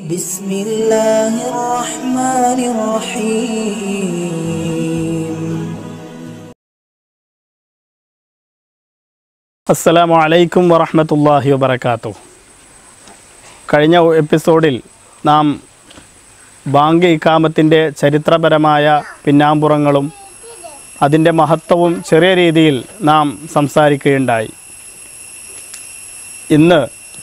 بسم الله الرحمن الرحيم അസ്സലാമു അലൈക്കും വറഹ്മത്തുള്ളാഹി വബറകാതുഹു കഴിഞ്ഞ എപ്പിസോഡിൽ നാം ബാങ്ക് ഇക്കാമത്തിൻ്റെ ചരിത്രപരമായ പിന്നാമ്പുറങ്ങളും അതിൻ്റെ മഹത്വവും ചെറിയ രീതിയിൽ നാം സംസാരിക്കുകയുണ്ടായി ഇന്ന്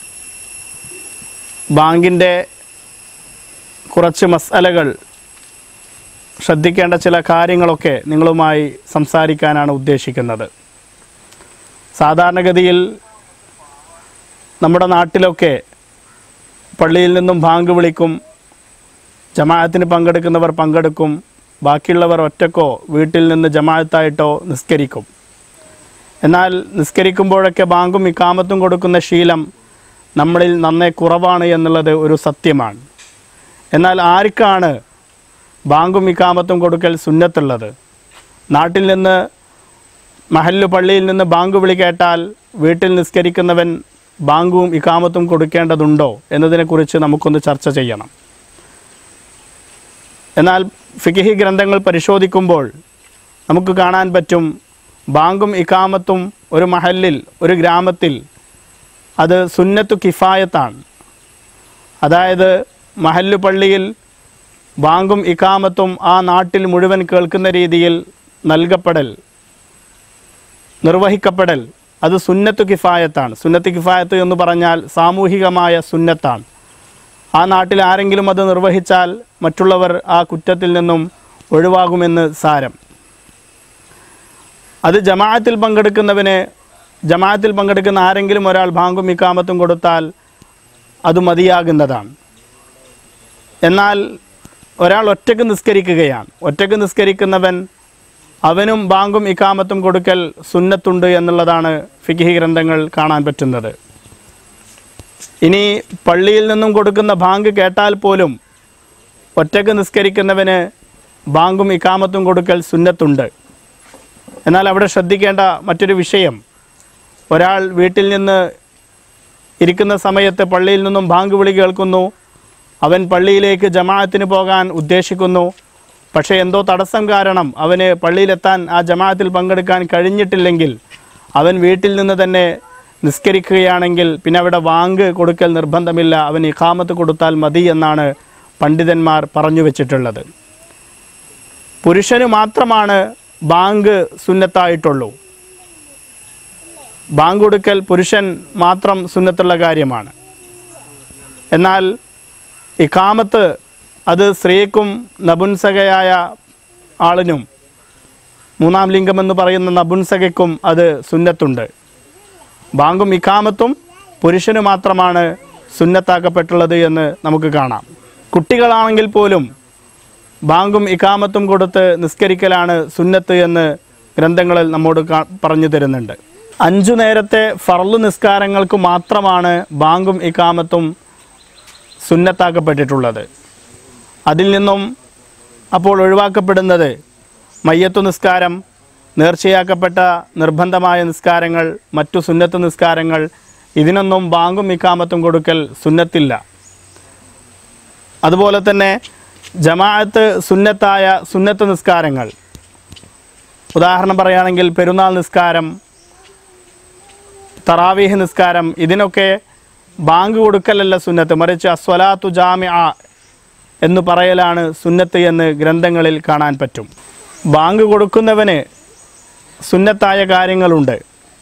ബാങ്കിൻ്റെ കുറച്ച് മസാലകൾ ശ്രദ്ധിക്കേണ്ട ചില കാര്യങ്ങളൊക്കെ നിങ്ങളുമായി സംസാരിക്കാനാണ് ഉദ്ദേശിക്കുന്നത് സാധാരണഗതിയിൽ നമ്മുടെ നാട്ടിലൊക്കെ പള്ളിയിൽ നിന്നും ബാങ്ക് വിളിക്കും ജമാഅത്തിന് പങ്കെടുക്കുന്നവർ പങ്കെടുക്കും ബാക്കിയുള്ളവർ ഒറ്റക്കോ വീട്ടിൽ നിന്ന് ജമാഅത്തായിട്ടോ നിസ്കരിക്കും എന്നാൽ നിസ്കരിക്കുമ്പോഴൊക്കെ ബാങ്കും ഇക്കാമത്തും കൊടുക്കുന്ന ശീലം നമ്മളിൽ നന്നേ കുറവാണ് എന്നുള്ളത് ഒരു സത്യമാണ് എന്നാൽ ആർക്കാണ് ബാങ്കും ഇക്കാമത്തും കൊടുക്കൽ സുന്നത്തുള്ളത് നാട്ടിൽ നിന്ന് മഹല്ലു പള്ളിയിൽ നിന്ന് ബാങ്ക് വിളി കേട്ടാൽ വീട്ടിൽ നിസ്കരിക്കുന്നവൻ ബാങ്കും ഇക്കാമത്തും കൊടുക്കേണ്ടതുണ്ടോ എന്നതിനെക്കുറിച്ച് നമുക്കൊന്ന് ചർച്ച ചെയ്യണം എന്നാൽ ഫിഖിഹി ഗ്രന്ഥങ്ങൾ പരിശോധിക്കുമ്പോൾ നമുക്ക് കാണാൻ പറ്റും ബാങ്കും ഇക്കാമത്തും ഒരു മഹല്ലിൽ ഒരു ഗ്രാമത്തിൽ അത് സുന്നത്തു കിഫായത്താണ് അതായത് മഹല്ലു പള്ളിയിൽ ബാങ്കും ഇക്കാമത്തും ആ നാട്ടിൽ മുഴുവൻ കേൾക്കുന്ന രീതിയിൽ നൽകപ്പെടൽ നിർവഹിക്കപ്പെടൽ അത് സുന്നത്തു കിഫായത്താണ് സുന്നത്ത് കിഫായത്ത് എന്ന് പറഞ്ഞാൽ സാമൂഹികമായ സുന്നത്താണ് ആ നാട്ടിൽ ആരെങ്കിലും അത് നിർവഹിച്ചാൽ മറ്റുള്ളവർ ആ കുറ്റത്തിൽ നിന്നും ഒഴിവാകുമെന്ന് സാരം അത് ജമാഅത്തിൽ പങ്കെടുക്കുന്നവന് ജമാഅത്തിൽ പങ്കെടുക്കുന്ന ആരെങ്കിലും ഒരാൾ ബാങ്കും ഇക്കാമത്തും കൊടുത്താൽ അത് മതിയാകുന്നതാണ് എന്നാൽ ഒരാൾ ഒറ്റക്ക് നിസ്കരിക്കുകയാണ് ഒറ്റക്ക് നിസ്കരിക്കുന്നവൻ അവനും ബാങ്കും ഇക്കാമത്തും കൊടുക്കൽ സുന്നത്തുണ്ട് എന്നുള്ളതാണ് ഫിഖി ഗ്രന്ഥങ്ങൾ കാണാൻ പറ്റുന്നത് ഇനി പള്ളിയിൽ നിന്നും കൊടുക്കുന്ന ബാങ്ക് കേട്ടാൽ പോലും ഒറ്റക്ക് നിസ്കരിക്കുന്നവന് ബാങ്കും ഇക്കാമത്തും കൊടുക്കൽ സുന്നത്തുണ്ട് എന്നാൽ അവിടെ ശ്രദ്ധിക്കേണ്ട മറ്റൊരു വിഷയം ഒരാൾ വീട്ടിൽ നിന്ന് ഇരിക്കുന്ന സമയത്ത് പള്ളിയിൽ നിന്നും ബാങ്ക് വിളി കേൾക്കുന്നു അവൻ പള്ളിയിലേക്ക് ജമാഅത്തിന് പോകാൻ ഉദ്ദേശിക്കുന്നു പക്ഷേ എന്തോ തടസ്സം കാരണം അവന് പള്ളിയിലെത്താൻ ആ ജമാഅത്തിൽ പങ്കെടുക്കാൻ കഴിഞ്ഞിട്ടില്ലെങ്കിൽ അവൻ വീട്ടിൽ നിന്ന് തന്നെ നിസ്കരിക്കുകയാണെങ്കിൽ പിന്നെ അവിടെ വാങ്ക് കൊടുക്കൽ നിർബന്ധമില്ല അവൻ ഇഖാമത്ത് കൊടുത്താൽ മതി എന്നാണ് പണ്ഡിതന്മാർ പറഞ്ഞു വച്ചിട്ടുള്ളത് പുരുഷന് മാത്രമാണ് ബാങ്ക് സുന്നത്തായിട്ടുള്ളൂ ബാങ്ക് കൊടുക്കൽ പുരുഷൻ മാത്രം സുന്നത്തുള്ള കാര്യമാണ് എന്നാൽ ഇഖാമത്ത് അത് സ്ത്രീക്കും നപുൻസകയായ ആളിനും മൂന്നാം ലിംഗം എന്ന് പറയുന്ന നപുൻസകയ്ക്കും അത് സുന്നത്തുണ്ട് ബാങ്കും ഇഖാമത്തും പുരുഷന് മാത്രമാണ് സുന്നത്താക്കപ്പെട്ടുള്ളത് എന്ന് നമുക്ക് കാണാം കുട്ടികളാണെങ്കിൽ പോലും ബാങ്കും ഇഖാമത്തും കൊടുത്ത് നിസ്കരിക്കലാണ് സുന്നത്ത് എന്ന് ഗ്രന്ഥങ്ങളിൽ നമ്മോട് കാ- പറഞ്ഞു തരുന്നുണ്ട് അഞ്ചു നേരത്തെ ഫർള് നിസ്കാരങ്ങൾക്ക് മാത്രമാണ് ബാങ്കും ഇഖാമത്തും സുന്നത്താക്കപ്പെട്ടിട്ടുള്ളത് അതിൽ നിന്നും അപ്പോൾ ഒഴിവാക്കപ്പെടുന്നത് മയ്യത്തു നിസ്കാരം നേർച്ചയാക്കപ്പെട്ട നിർബന്ധമായ നിസ്കാരങ്ങൾ മറ്റു സുന്നത്ത് നിസ്കാരങ്ങൾ ഇതിനൊന്നും ബാങ്കും ഇക്കാമത്തും കൊടുക്കൽ സുന്നത്തില്ല അതുപോലെ തന്നെ ജമാഅത്ത് സുന്നത്തായ സുന്നത്ത് നിസ്കാരങ്ങൾ ഉദാഹരണം പറയുകയാണെങ്കിൽ പെരുന്നാൾ നിസ്കാരം തറാവീഹ് നിസ്കാരം ഇതിനൊക്കെ ബാങ്ക് കൊടുക്കലല്ല സുന്നത്ത് മറിച്ച് അസ്വലാത്തു ജാമിഅ എന്ന് പറയലാണ് സുന്നത്ത് എന്ന് ഗ്രന്ഥങ്ങളിൽ കാണാൻ പറ്റും ബാങ്ക് കൊടുക്കുന്നവന് സുന്നത്തായ കാര്യങ്ങളുണ്ട്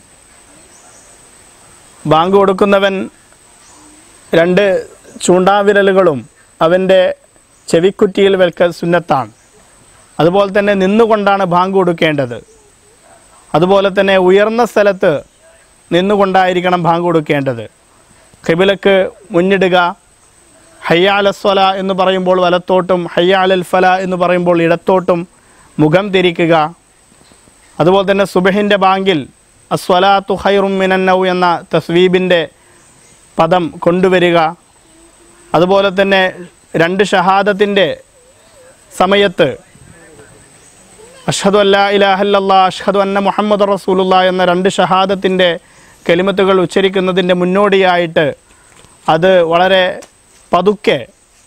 ബാങ്ക് കൊടുക്കുന്നവൻ രണ്ട് ചൂണ്ടാവിരലുകളും അവൻ്റെ ചെവിക്കുറ്റിയിൽ വെൽക്കൽ സുന്നത്താണ് അതുപോലെ തന്നെ നിന്നുകൊണ്ടാണ് ബാങ്ക് കൊടുക്കേണ്ടത് അതുപോലെ തന്നെ ഉയർന്ന സ്ഥലത്ത് നിന്നുകൊണ്ടായിരിക്കണം ബാങ്ക് കൊടുക്കേണ്ടത് ഖിബിലക്ക് മുന്നിടുക ഹയ്യാലസ്വല എന്ന് പറയുമ്പോൾ വലത്തോട്ടും ഹയ്യാലൽ ഫല എന്ന് പറയുമ്പോൾ ഇടത്തോട്ടും മുഖം തിരിക്കുക അതുപോലെ തന്നെ സുബഹിൻ്റെ ബാങ്കിൽ അസ്വലാത്തു ഹൈറും മിനന്നൗ എന്ന തസ്വീബിൻ്റെ പദം കൊണ്ടുവരിക അതുപോലെ തന്നെ രണ്ട് ഷഹാദത്തിൻ്റെ സമയത്ത് അഷ്ഹദു അല്ലാ ഇലാഹല്ലല്ലാ അഷ്ഹദു അന്ന മുഹമ്മദ് റസൂലുള്ള എന്ന രണ്ട് ഷഹാദത്തിൻ്റെ കെലിമത്തുകൾ ഉച്ചരിക്കുന്നതിൻ്റെ മുന്നോടിയായിട്ട് അത് വളരെ പതുക്കെ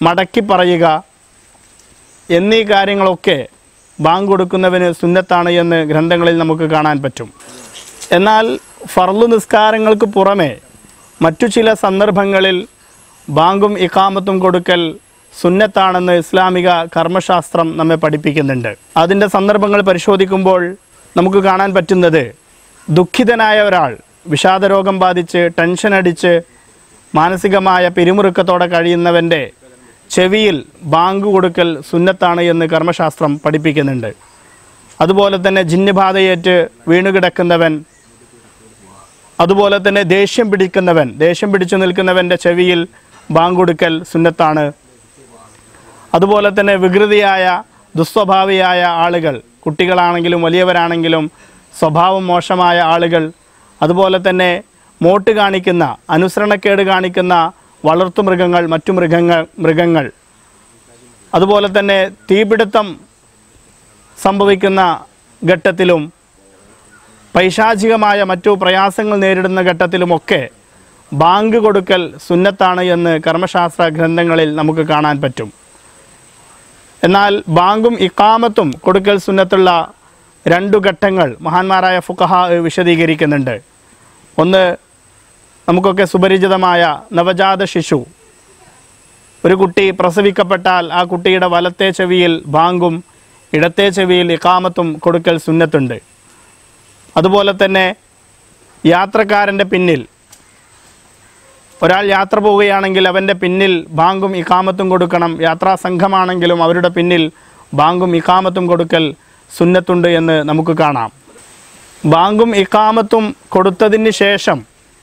മടക്കി പറയുക എന്നീ കാര്യങ്ങളൊക്കെ ബാങ്ക് കൊടുക്കുന്നവന് സുന്നത്താണ് എന്ന് ഗ്രന്ഥങ്ങളിൽ നമുക്ക് കാണാൻ പറ്റും എന്നാൽ ഫർളു നിസ്കാരങ്ങൾക്ക് പുറമെ മറ്റു ചില സന്ദർഭങ്ങളിൽ ബാങ്കും ഇക്കാമത്തും കൊടുക്കൽ സുന്നത്താണെന്ന് ഇസ്ലാമിക കർമ്മശാസ്ത്രം നമ്മെ പഠിപ്പിക്കുന്നുണ്ട് അതിൻ്റെ സന്ദർഭങ്ങൾ പരിശോധിക്കുമ്പോൾ നമുക്ക് കാണാൻ പറ്റുന്നത് ദുഃഖിതനായ ഒരാൾ വിഷാദരോഗം ബാധിച്ച് ടെൻഷൻ അടിച്ച് മാനസികമായ പിരിമുറുക്കത്തോടെ കഴിയുന്നവൻ്റെ ചെവിയിൽ ബാങ്ക് കൊടുക്കൽ സുന്നത്താണ് എന്ന് കർമ്മശാസ്ത്രം പഠിപ്പിക്കുന്നുണ്ട് അതുപോലെ തന്നെ ജിന്നുബാധയേറ്റ് വീണുകിടക്കുന്നവൻ അതുപോലെ തന്നെ ദേഷ്യം പിടിക്കുന്നവൻ ദേഷ്യം പിടിച്ചു നിൽക്കുന്നവൻ്റെ ചെവിയിൽ ബാങ്ക് കൊടുക്കൽ സുന്നത്താണ് അതുപോലെ തന്നെ വികൃതിയായ ദുസ്വഭാവിയായ ആളുകൾ കുട്ടികളാണെങ്കിലും വലിയവരാണെങ്കിലും സ്വഭാവം മോശമായ ആളുകൾ അതുപോലെ തന്നെ മോട്ട് കാണിക്കുന്ന അനുസരണക്കേട് കാണിക്കുന്ന വളർത്തുമൃഗങ്ങൾ മറ്റു മൃഗങ്ങൾ മൃഗങ്ങൾ അതുപോലെ തന്നെ തീപിടുത്തം സംഭവിക്കുന്ന ഘട്ടത്തിലും പൈശാചികമായ മറ്റു പ്രയാസങ്ങൾ നേരിടുന്ന ഘട്ടത്തിലുമൊക്കെ ബാങ്ക് കൊടുക്കൽ സുന്നത്താണ് എന്ന് കർമ്മശാസ്ത്ര ഗ്രന്ഥങ്ങളിൽ നമുക്ക് കാണാൻ പറ്റും എന്നാൽ ബാങ്കും ഇക്കാമത്തും കൊടുക്കൽ സുന്നത്തുള്ള രണ്ടു ഘട്ടങ്ങൾ മഹാന്മാരായ ഫുഖഹ വിശദീകരിക്കുന്നുണ്ട് ഒന്ന് നമുക്കൊക്കെ സുപരിചിതമായ നവജാത ശിശു ഒരു കുട്ടി പ്രസവിക്കപ്പെട്ടാൽ ആ കുട്ടിയുടെ വലത്തെ ചെവിയിൽ ബാങ്കും ഇടത്തെ ചെവിയിൽ ഇക്കാമത്തും കൊടുക്കൽ സുന്നത്തുണ്ട് അതുപോലെ തന്നെ യാത്രക്കാരൻ്റെ പിന്നിൽ ഒരാൾ യാത്ര പോവുകയാണെങ്കിൽ അവൻ്റെ പിന്നിൽ ബാങ്കും ഇക്കാമത്തും കൊടുക്കണം യാത്രാ സംഘമാണെങ്കിലും അവരുടെ പിന്നിൽ ബാങ്കും ഇക്കാമത്തും കൊടുക്കൽ സുന്നത്തുണ്ട് എന്ന് നമുക്ക് കാണാം ബാങ്കും ഇക്കാമത്തും കൊടുത്തതിന് ശേഷം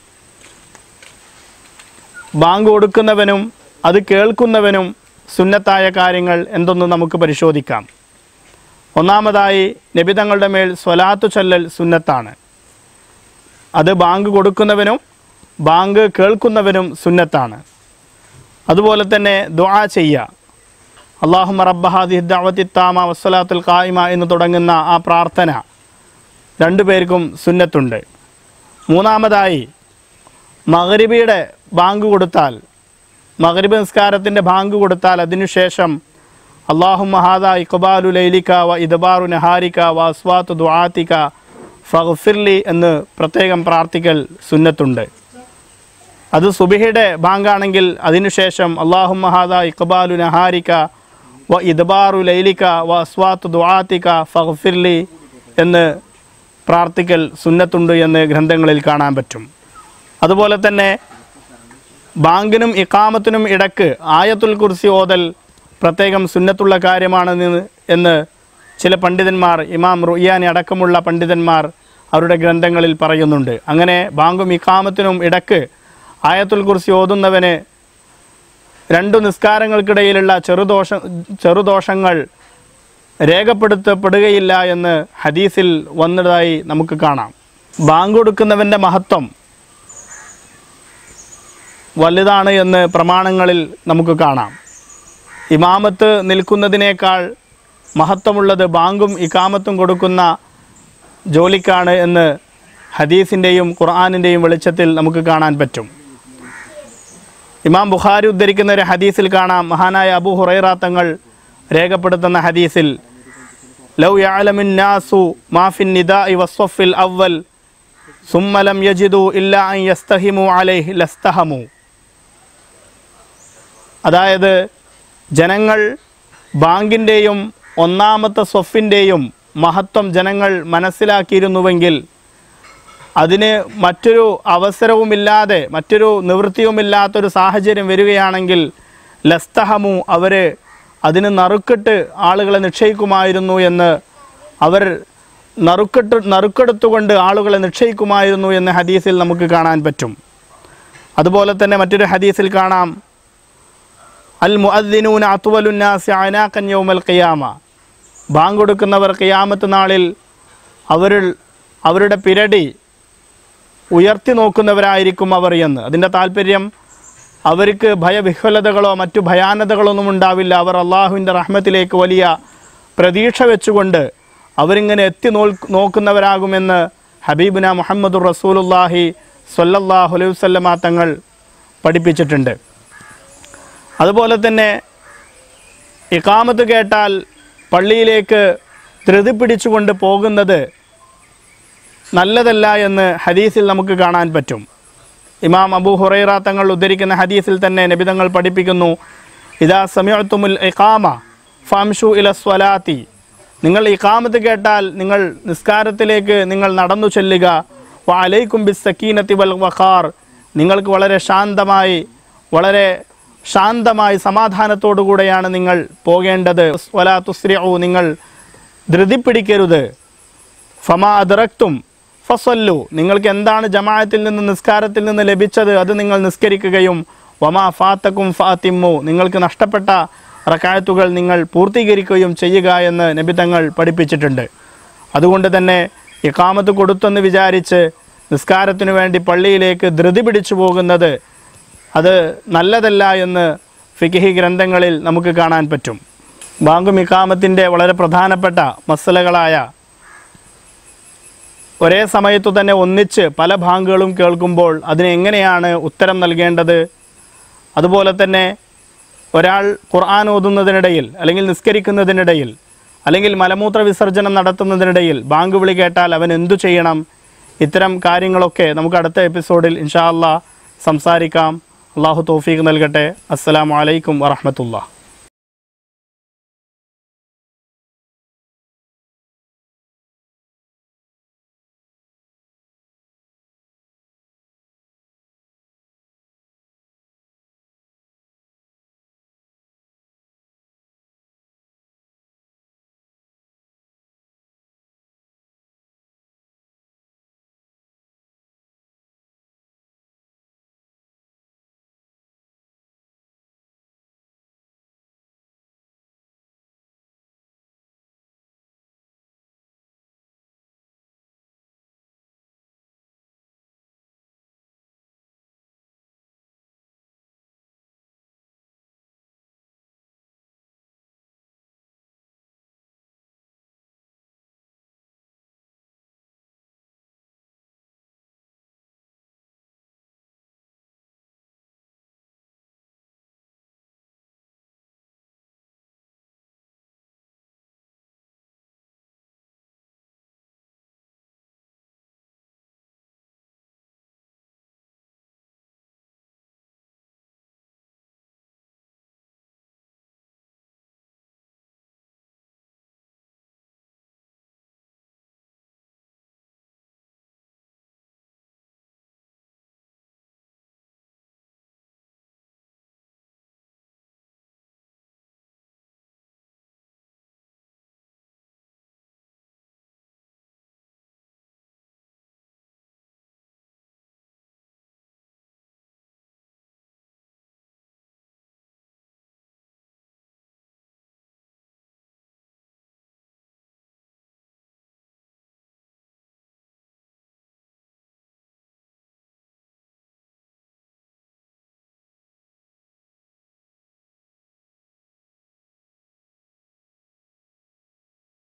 ബാങ്ക് കൊടുക്കുന്നവനും അത് കേൾക്കുന്നവനും സുന്നത്തായ കാര്യങ്ങൾ എന്തൊന്ന് നമുക്ക് പരിശോധിക്കാം ഒന്നാമതായി നബിതങ്ങളുടെ മേൽ സ്വലാത്തു ചൊല്ലൽ സുന്നത്താണ് അത് ബാങ്ക് കൊടുക്കുന്നവനും ബാങ്ക് കേൾക്കുന്നവനും സുന്നത്താണ് അതുപോലെ തന്നെ ദുആ ചെയ്യുക അള്ളാഹുമ റബ്ബഹാദി ദഅവത്തിത്താമ വസ്സലാത്തുൽ ഖായിമ എന്ന് തുടങ്ങുന്ന ആ പ്രാർത്ഥന രണ്ടു പേർക്കും സുന്നത്തുണ്ട് മൂന്നാമതായി മഗ്രിബിയുടെ ബാങ്ക് കൊടുത്താൽ മഗ്രിബ് നിസ്കാരത്തിൻ്റെ ബാങ്ക് കൊടുത്താൽ അതിനുശേഷം അള്ളാഹു മഹാദ ഇഖ്ബാലു ലൈലിക വ ഇദ്ബാറു നഹാരിക വ അസ്വാത്ത് ദുആത്തിക ഫഗ്ഫിർലി എന്ന് പ്രത്യേകം പ്രാർത്ഥിക്കൽ സുന്നത്തുണ്ട് അത് സുബിഹയുടെ ബാങ്കാണെങ്കിൽ അതിനുശേഷം അള്ളാഹു മഹാദ ഇഖ്ബാലു നഹാരിക വ ഇദ്ബാറു ലൈലിക വ അസ്വാത്ത് ദുആത്തിക ഫഗ്ഫിർലി എന്ന് പ്രാർത്ഥിക്കൽ സുന്നത്തുണ്ട് എന്ന് ഗ്രന്ഥങ്ങളിൽ കാണാൻ പറ്റും അതുപോലെ തന്നെ ബാങ്കിനും ഇക്കാമത്തിനും ഇടക്ക് ആയത്തുൽ കുർസി ഓതൽ പ്രത്യേകം സുന്നത്തുള്ള കാര്യമാണെന്ന് എന്ന് ചില പണ്ഡിതന്മാർ ഇമാം റുയ്യാനി അടക്കമുള്ള പണ്ഡിതന്മാർ അവരുടെ ഗ്രന്ഥങ്ങളിൽ പറയുന്നുണ്ട് അങ്ങനെ ബാങ്കും ഇക്കാമത്തിനും ഇടക്ക് ആയത്തുൽ കുർസി ഓതുന്നവന് രണ്ടു നിസ്കാരങ്ങൾക്കിടയിലുള്ള ചെറുദോഷ ചെറുദോഷങ്ങൾ രേഖപ്പെടുത്തപ്പെടുകയില്ല എന്ന് ഹദീസിൽ വന്നതായി നമുക്ക് കാണാം ബാങ്ക് കൊടുക്കുന്നവൻ്റെ മഹത്വം വലുതാണ് എന്ന് പ്രമാണങ്ങളിൽ നമുക്ക് കാണാം ഇമാമത്ത് നിൽക്കുന്നതിനേക്കാൾ മഹത്വമുള്ളത് ബാങ്കും ഇക്കാമത്തും കൊടുക്കുന്ന ജോലിക്കാണ് എന്ന് ഹദീസിൻ്റെയും ഖുർആാനിൻ്റെയും വെളിച്ചത്തിൽ നമുക്ക് കാണാൻ പറ്റും ഇമാം ബുഖാരി ഉദ്ധരിക്കുന്ന ഒരു ഹദീസിൽ കാണാം മഹാനായ അബു ഹുറൈറ തങ്ങൾ രേഖപ്പെടുത്തുന്ന ഹദീസിൽ ലൗ യഅലമിൻ നാസു മാഫിൻ നിദാഇ വസ്വഫിൽ അവൽ സുമ്മലം യജിദു ഇല്ല അൻ യസ്തഹിമു അലൈഹി ലസ്തഹമു അതായത് ജനങ്ങൾ ബാങ്കിൻ്റെയും ഒന്നാമത്തെ സ്വഫിൻ്റെയും മഹത്വം ജനങ്ങൾ മനസ്സിലാക്കിയിരുന്നുവെങ്കിൽ അതിന് മറ്റൊരു അവസരവുമില്ലാതെ മറ്റൊരു നിവൃത്തിയുമില്ലാത്തൊരു സാഹചര്യം വരികയാണെങ്കിൽ ലസ്തഹമു അവർ അതിന് നറുക്കിട്ട് ആളുകളെ നിക്ഷയിക്കുമായിരുന്നു എന്ന് അവർ നറുക്കിട്ട് നറുക്കെടുത്തുകൊണ്ട് ആളുകളെ നിക്ഷയിക്കുമായിരുന്നു എന്ന് ഹദീസിൽ നമുക്ക് കാണാൻ പറ്റും അതുപോലെ തന്നെ മറ്റൊരു ഹദീസിൽ കാണാം അൽ മുഅദ്ദിനൂന അത്വലുന്നാസി അനാക്കൻ യൗമൽ ഖിയാമ ബാങ്ക് കൊടുക്കുന്നവർ ഖിയാമത്ത് നാളിൽ അവരിൽ അവരുടെ പിരടി ഉയർത്തി നോക്കുന്നവരായിരിക്കും അവർ എന്ന് അതിൻ്റെ താല്പര്യം അവർക്ക് ഭയവിഹ്വലതകളോ മറ്റു ഭയാനതകളൊന്നും ഉണ്ടാവില്ല അവർ അള്ളാഹുവിൻ്റെ റഹ്മത്തിലേക്ക് വലിയ പ്രതീക്ഷ വെച്ചുകൊണ്ട് അവരിങ്ങനെ എത്തി നോ നോക്കുന്നവരാകുമെന്ന് ഹബീബിന മുഹമ്മദുർ റസൂലുല്ലാഹി സ്വല്ലല്ലാഹു അലൈഹി വസല്ലമ തങ്ങൾ പഠിപ്പിച്ചിട്ടുണ്ട് അതുപോലെ തന്നെ ഇക്കാമത്ത് കേട്ടാൽ പള്ളിയിലേക്ക് ധൃതി പിടിച്ചുകൊണ്ട് പോകുന്നത് നല്ലതല്ല എന്ന് ഹദീസിൽ നമുക്ക് കാണാൻ പറ്റും ഇമാം അബൂ ഹുറൈറ തങ്ങൾ ഉദ്ധരിക്കുന്ന ഹദീസിൽ തന്നെ നബിതങ്ങൾ പഠിപ്പിക്കുന്നു ഇതാ സമയത്തുമുൽ ഇഖാമ ഫംഷു ഇല സ്വലാത്തി നിങ്ങൾ ഇഖാമത്ത് കേട്ടാൽ നിങ്ങൾ നിസ്കാരത്തിലേക്ക് നിങ്ങൾ നടന്നു ചെല്ലുക വ അലൈക്കും ബിസ് സക്കീനത്തി വൽ വഖാർ നിങ്ങൾക്ക് വളരെ ശാന്തമായി വളരെ ശാന്തമായി സമാധാനത്തോടു കൂടെയാണ് നിങ്ങൾ പോകേണ്ടത് വലാ തുസ്രിഉ നിങ്ങൾ ധൃതി പിടിക്കരുത് ഫമാ അദ്റക്തും ഫസല്ലു നിങ്ങൾക്ക് എന്താണ് ജമാഅത്തിൽ നിന്ന് നിസ്കാരത്തിൽ നിന്ന് ലഭിച്ചത് അത് നിങ്ങൾ നിസ്കരിക്കുകയും വമാ ഫാത്തക്കും ഫാത്തിമ്മു നിങ്ങൾക്ക് നഷ്ടപ്പെട്ട റക്കായത്തുകൾ നിങ്ങൾ പൂർത്തീകരിക്കുകയും ചെയ്യുക എന്ന് നബിതങ്ങൾ പഠിപ്പിച്ചിട്ടുണ്ട് അതുകൊണ്ട് തന്നെ ഇക്കാമത്ത് കൊടുത്തെന്ന് വിചാരിച്ച് നിസ്കാരത്തിനു വേണ്ടി പള്ളിയിലേക്ക് ധൃതി പിടിച്ചു പോകുന്നത് അത് നല്ലതല്ല എന്ന് ഫിഖിഹി ഗ്രന്ഥങ്ങളിൽ നമുക്ക് കാണാൻ പറ്റും ബാങ്കും ഇക്കാമത്തിൻ്റെ വളരെ പ്രധാനപ്പെട്ട മസലകളായ ഒരേ സമയത്തു തന്നെ ഒന്നിച്ച് പല ബാങ്കുകളും കേൾക്കുമ്പോൾ അതിന് എങ്ങനെയാണ് ഉത്തരം നൽകേണ്ടത് അതുപോലെ തന്നെ ഒരാൾ ഖുർആൻ ഓതുന്നതിനിടയിൽ അല്ലെങ്കിൽ നിസ്കരിക്കുന്നതിനിടയിൽ അല്ലെങ്കിൽ മലമൂത്ര വിസർജനം നടത്തുന്നതിനിടയിൽ ബാങ്ക് വിളി കേട്ടാൽ അവൻ എന്തു ചെയ്യണം ഇത്തരം കാര്യങ്ങളൊക്കെ നമുക്ക് അടുത്ത എപ്പിസോഡിൽ ഇൻഷാ അല്ലാ സംസാരിക്കാം അള്ളാഹു തൗഫീഖ് നൽകട്ടെ അസ്സലാമു അലൈക്കും വറഹമത്തുള്ള